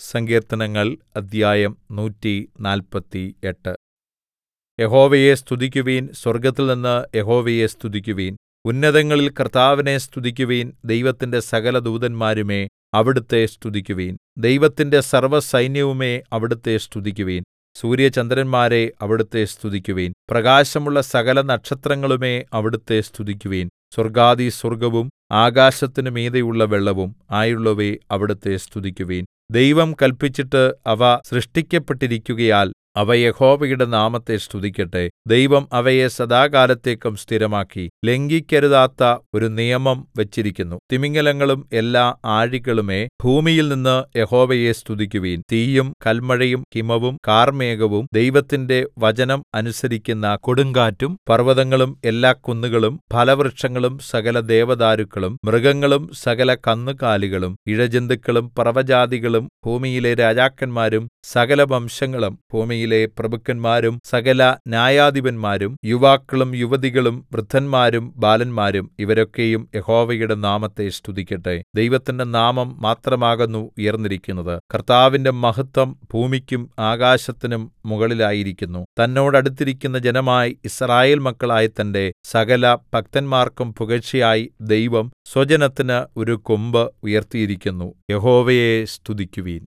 സങ്കീർത്തനങ്ങൾ അദ്ധ്യായം നൂറ്റിനാല്പത്തിയെട്ട് യഹോവയെ സ്തുതിക്കുവിൻ സ്വർഗ്ഗത്തിൽനിന്ന് യഹോവയെ സ്തുതിക്കുവിൻ ഉന്നതങ്ങളിൽ കർത്താവിനെ സ്തുതിക്കുവിൻ ദൈവത്തിന്റെ സകല ദൂതന്മാരുമേ അവിടുത്തെ സ്തുതിക്കുവിൻ ദൈവത്തിന്റെ സർവ്വസൈന്യവുമേ അവിടുത്തെ സ്തുതിക്കുവിൻ സൂര്യചന്ദ്രന്മാരേ അവിടുത്തെ സ്തുതിക്കുവിൻ പ്രകാശമുള്ള സകല നക്ഷത്രങ്ങളുമേ അവിടുത്തെ സ്തുതിക്കുവിൻ സ്വർഗ്ഗാധിസ്വർഗ്ഗവും ആകാശത്തിനു മീതെയുള്ള വെള്ളവും ആയുള്ളവേ അവിടുത്തെ സ്തുതിക്കുവിൻ ദൈവം കല്പിച്ചിട്ട് അവ സൃഷ്ടിക്കപ്പെട്ടിരിക്കുകയാൽ അവ യഹോവയുടെ നാമത്തെ സ്തുതിക്കട്ടെ ദൈവം അവയെ സദാകാലത്തേക്കും സ്ഥിരമാക്കി ലംഘിക്കരുതാത്ത ഒരു നിയമം വച്ചിരിക്കുന്നു തിമിംഗലങ്ങളും എല്ലാ ആഴികളുമേ ഭൂമിയിൽനിന്ന് യഹോവയെ സ്തുതിക്കുവിൻ തീയും കൽമഴയും ഹിമവും കാർമേഘവും ദൈവത്തിന്റെ വചനം അനുസരിക്കുന്ന കൊടുങ്കാറ്റും പർവ്വതങ്ങളും എല്ലാ കുന്നുകളും ഫലവൃക്ഷങ്ങളും സകല ദേവദാരുക്കളും മൃഗങ്ങളും സകല കന്നുകാലികളും ഇഴജന്തുക്കളും പറവജാതികളും ഭൂമിയിലെ രാജാക്കന്മാരും സകല വംശങ്ങളും ഭൂമിയിലെ പ്രഭുക്കന്മാരും സകല ന്യായാധിപന്മാരും യുവാക്കളും യുവതികളും വൃദ്ധന്മാരും ബാലന്മാരും ഇവരൊക്കെയും യഹോവയുടെ നാമത്തെ സ്തുതിക്കട്ടെ ദൈവത്തിന്റെ നാമം മാത്രമാകുന്നു ഉയർന്നിരിക്കുന്നത് കർത്താവിന്റെ മഹത്വം ഭൂമിക്കും ആകാശത്തിനും മുകളിലായിരിക്കുന്നു തന്നോടടുത്തിരിക്കുന്ന ജനമായി യിസ്രായേൽ മക്കളായ തന്റെ സകല ഭക്തന്മാർക്കും പുകഴ്ചയായി ദൈവം സ്വജനത്തിന് ഒരു കൊമ്പ് ഉയർത്തിയിരിക്കുന്നു യഹോവയെ സ്തുതിക്കുവിൻ